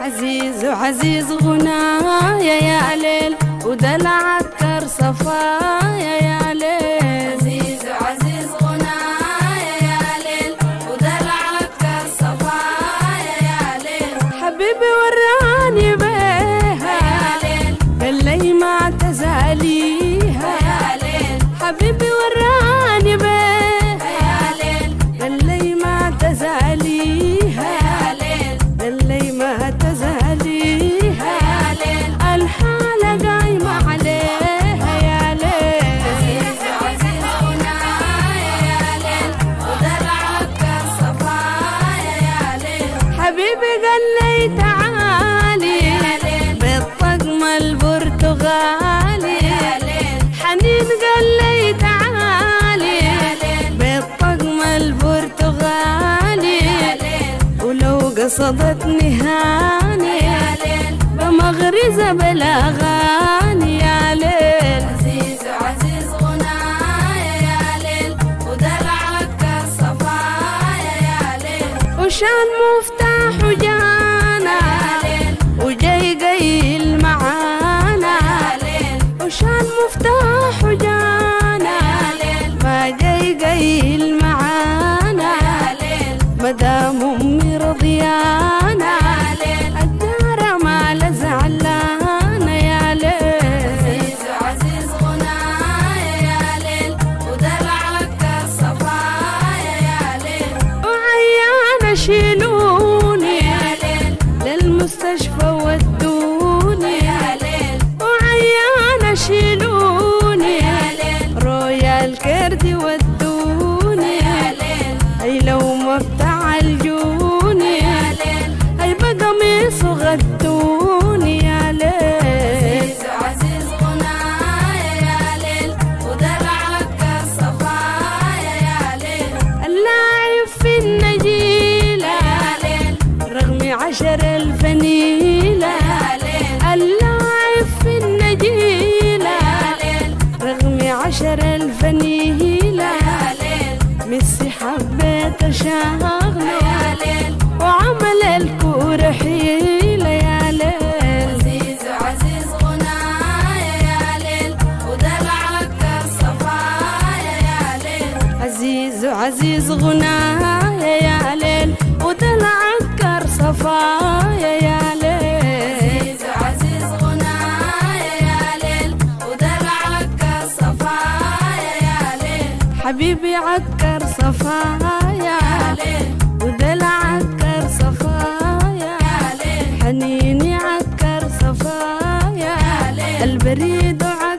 عزيز وعزيز غنايا يا ليل ودلع عكر صفايا يا ليل عزيز وعزيز غنايا يا ليل ودلع عكر صفايا يا ليل حبيبي وراني بيها يا ليل قال لي ما تزاليها يا ليل حبيبي وراني بيها يا ليل قال لي ما تزاليها يا ليل قال لي ما تزاليها يا ليل الحالة قايمة عليها يا ليل عزيز وعزيز غنايا يا ليل ودلع عكر صفايا يا ليل حبيبي قال لي تعالي يا ليل بالطقم البرتغالي يا ليل حنين قال لي تعالي يا ليل بالطقم البرتغالي يا ليل ولو قصدتني هاني يا ليل بمغرزة بالاغاني يا ليل عزيز وعزيز غنايا يا ليل ودلع عكر صفايا يا ليل وشان مفتاح جانا يا ليل وجاي قيل معانا يا ليل وشان مفتاح جانا يا ليل ما جاي قيل معانا يا ليل مدام امي رضيانا يا ليل الدار ما لزعلانا يا ليل عزيز وعزيز غنايا يا ليل ودلع عكر صفايا يا ليل وعيانة شيلوني يا ليل للمستشفى ودوني يا ليل وعيانة شيلوني يا ليل رويال كردي ودوني يا ليل اي لو ما بتعالجوني يا ليل اي بقميص غدوني يا ليل عزيز وعزيز غنايا يا ليل ودلع عكر صفايا يا ليل اللاعب في النجيلة يا ليل رغم عشر الفنيلة يا ليل اللاعب في النجيلة يا ليل رغم عشر الفنيلة يا ليل ميسي حبيت اشغله يا ليل وعمل الكورة حيلة يا ليل عزيز وعزيز غنايا يا ليل ودلع عكر صفايا يا ليل عزيز وعزيز غنايا يا ليل ودلع عكر صفايا يا ليل عزيز وعزيز غنايا يا ليل ودلع عكر صفايا يا ليل حبيبي عكر صفايا يا ليل ودلع عكر صفايا يا ليل حنيني عكر صفايا يا ليل البريد وعكر